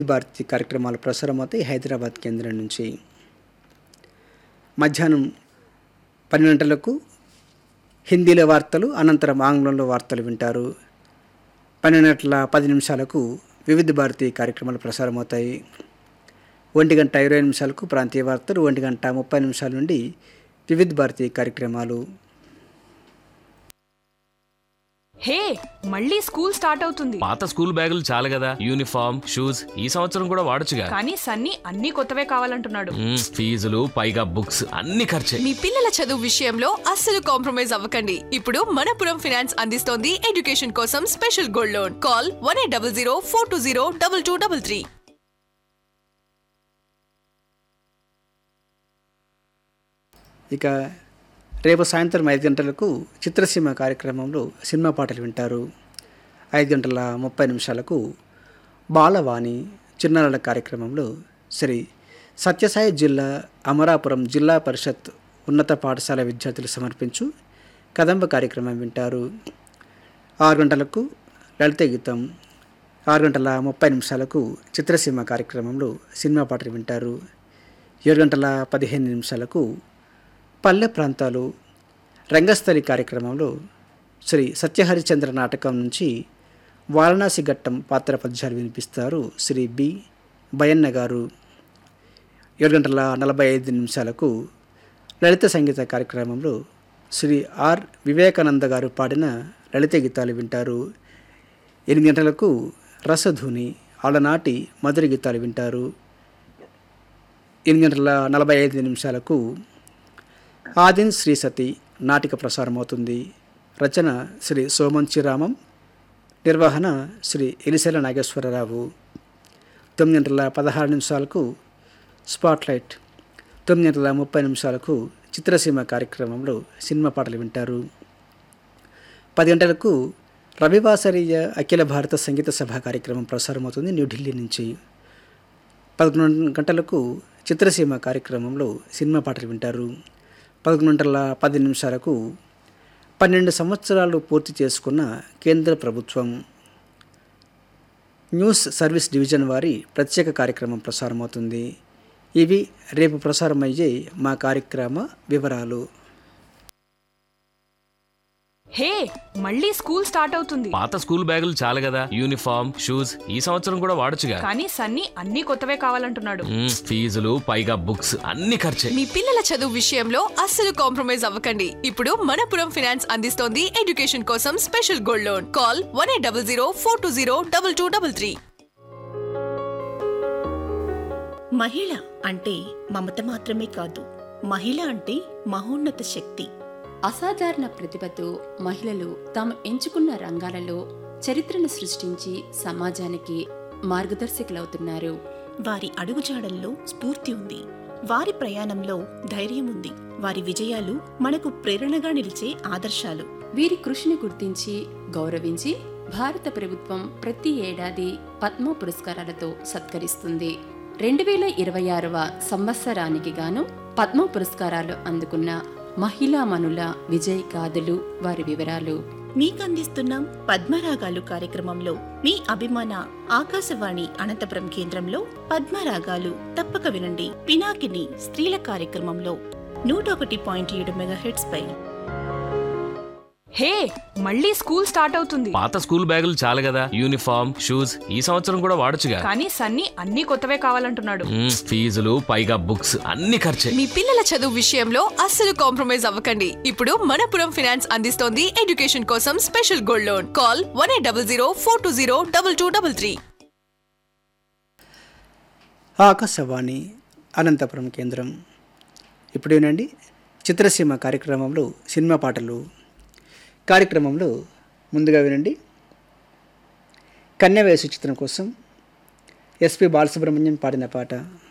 భారతి కార్యక్రమాలు ప్రసారమవుతాయి హైదరాబాద్ కేంద్రం నుంచి మధ్యాహ్నం పన్నెండు గంటలకు హిందీలో వార్తలు అనంతరం ఆంగ్లంలో వార్తలు వింటారు పన్నెండు గంటల పది నిమిషాలకు వివిధ భారతి కార్యక్రమాలు ప్రసారమవుతాయి ఒంటి గంట ఇరవై నిమిషాలకు ప్రాంతీయ వార్తలు ఒంటి గంట ముప్పై నిమిషాల నుండి వివిధ భారతి కార్యక్రమాలు హే మళ్ళీ స్కూల్ స్టార్ట్ అవుతుంది పాత స్కూల్ బ్యాగులు చాలు కదా యూనిఫామ్ షూస్ ఈ సంవత్సరం కూడా వాడొచ్చుగా కానీ సన్నీ అన్ని కొత్తవే కావాలంటున్నాడు మ్మ్, ఫీజులు పైగా బుక్స్ అన్ని ఖర్చే మీ పిల్లల చదువు విషయంలో అస్సలు కాంప్రమైజ్ అవ్వకండి ఇప్పుడు మనపురం ఫైనాన్స్ అందిస్తోంది ఎడ్యుకేషన్ కోసం special gold loan call one eight double zero four two zero double two double three ఇక రేపు సాయంత్రం ఐదు గంటలకు చిత్రసీమ కార్యక్రమంలో సినిమా పాటలు వింటారు ఐదు గంటల ముప్పై నిమిషాలకు బాలవాణి చిన్నారుల కార్యక్రమంలో శ్రీ సత్యసాయి జిల్లా అమరాపురం జిల్లా పరిషత్ ఉన్నత పాఠశాల విద్యార్థులు సమర్పించు కదంబ కార్యక్రమం వింటారు ఆరు గంటలకు లలిత గీతం ఆరు గంటల ముప్పై నిమిషాలకు చిత్రసీమ కార్యక్రమంలో సినిమా పాటలు వింటారు ఏడు గంటల పదిహేను నిమిషాలకు పల్లె ప్రాంతాలు రంగస్థలి కార్యక్రమంలో శ్రీ సత్యహరిచంద్ర నాటకం నుంచి వారణాసి ఘట్టం పాత్ర పద్యాలు వినిపిస్తారు శ్రీ బి బయన్న గారు ఏడు గంటల నలభై ఐదు నిమిషాలకు లలిత సంగీత కార్యక్రమంలో శ్రీ ఆర్ వివేకానంద గారు పాడిన లలిత గీతాలు వింటారు ఎనిమిది గంటలకు రసధుని ఆలనాటి మధుర గీతాలు వింటారు ఎనిమిది గంటల నలభై ఐదు నిమిషాలకు ఆదిన్ శ్రీ సతి నాటిక ప్రసారమవుతుంది రచన శ్రీ సోమంచిరామం నిర్వహణ శ్రీ ఎలిసెల నాగేశ్వరరావు తొమ్మిది గంటల పదహారు నిమిషాలకు స్పాట్లైట్ తొమ్మిది గంటల ముప్పై నిమిషాలకు చిత్రసీమ కార్యక్రమంలో సినిమా పాటలు వింటారు పది గంటలకు రవివాసరీయ అఖిల భారత సంగీత సభ కార్యక్రమం ప్రసారమవుతుంది న్యూఢిల్లీ నుంచి పదకొండు గంటలకు చిత్రసీమ కార్యక్రమంలో సినిమా పాటలు వింటారు పదకొండు గంటల పది నిమిషాలకు పన్నెండు సంవత్సరాలు పూర్తి చేసుకున్న కేంద్ర ప్రభుత్వం న్యూస్ సర్వీస్ డివిజన్ వారి ప్రత్యేక కార్యక్రమం ప్రసారమవుతుంది ఇవి రేపు ప్రసారమయ్యే మా కార్యక్రమ వివరాలు హే మళ్ళీ స్కూల్ స్టార్ట్ అవుతుంది పాత స్కూల్ బ్యాగులు చాలు కదా యూనిఫామ్ షూస్ ఈ సంవత్సరం కూడా వాడొచ్చుగా కానీ సన్నీ అన్ని కొత్తవే కావాలంటున్నాడు మ్మ్, ఫీజులు పైగా బుక్స్ అన్ని ఖర్చే మీ పిల్లల చదువు విషయంలో అస్సలు కాంప్రమైజ్ అవ్వకండి ఇప్పుడు మనపురం ఫైనాన్స్ అందిస్తోంది ఎడ్యుకేషన్ కోసం special gold loan call one eight double zero four two zero double two double three మహిళ అంటే మమత మాత్రమే కాదు మహిళ అంటే మహోన్నత శక్తి అసాధారణ ప్రతిభతో మహిళలు తాము ఎంచుకున్న రంగాలలో చరిత్రను సృష్టించి సమాజానికి మార్గదర్శకులవుతున్నారు వారి అడుగుజాడల్లో స్ఫూర్తి ఉంది వారి ప్రయాణంలో ధైర్యం ఉంది వారి విజయాలు మనకు ప్రేరణగా నిలిచే ఆదర్శాలు వీరి కృషిని గుర్తించి గౌరవించి భారత ప్రభుత్వం ప్రతి ఏడాది పద్మ పురస్కారాలతో సత్కరిస్తుంది రెండు వేల ఇరవై ఆరవ సంవత్సరానికి గాను పద్మ పురస్కారాలు అందుకున్న మహిళామణుల విజయ్ గాథలు వారి వివరాలు మీకందిస్తున్నాం పద్మరాగాలు కార్యక్రమంలో మీ అభిమాన ఆకాశవాణి అనంతపురం కేంద్రంలో పద్మరాగాలు తప్పక వినండి పినాకిని స్త్రీల కార్యక్రమంలో నూట ఒకటి పాయింట్ ఏడు మెగాహెట్స్ పై హే మళ్ళీ స్కూల్ స్టార్ట్ అవుతుంది పాత స్కూల్ బ్యాగులు చాలు కదా యూనిఫామ్ షూస్ ఈ సంవత్సరం కూడా వాడొచ్చుగా కానీ సన్నీ అన్ని కొత్తవే కావాలంటున్నాడు మ్మ్, ఫీజులు పైగా బుక్స్ అన్ని ఖర్చే మీ పిల్లల చదువు విషయంలో అస్సలు కాంప్రమైజ్ అవ్వకండి ఇప్పుడు మనపురం ఫైనాన్స్ అందిస్తోంది ఎడ్యుకేషన్ కోసం special gold loan call one eight double zero four two zero double two double three Akashvani Anantapuram కేంద్రం ఇప్పుడు వినండి చిత్రసీమ కార్యక్రమంలో సినిమా పాటలు కార్యక్రమంలో ముందుగా వినండి కన్యవయసు చిత్రం కోసం ఎస్పి బాలసుబ్రహ్మణ్యం పాడిన పాట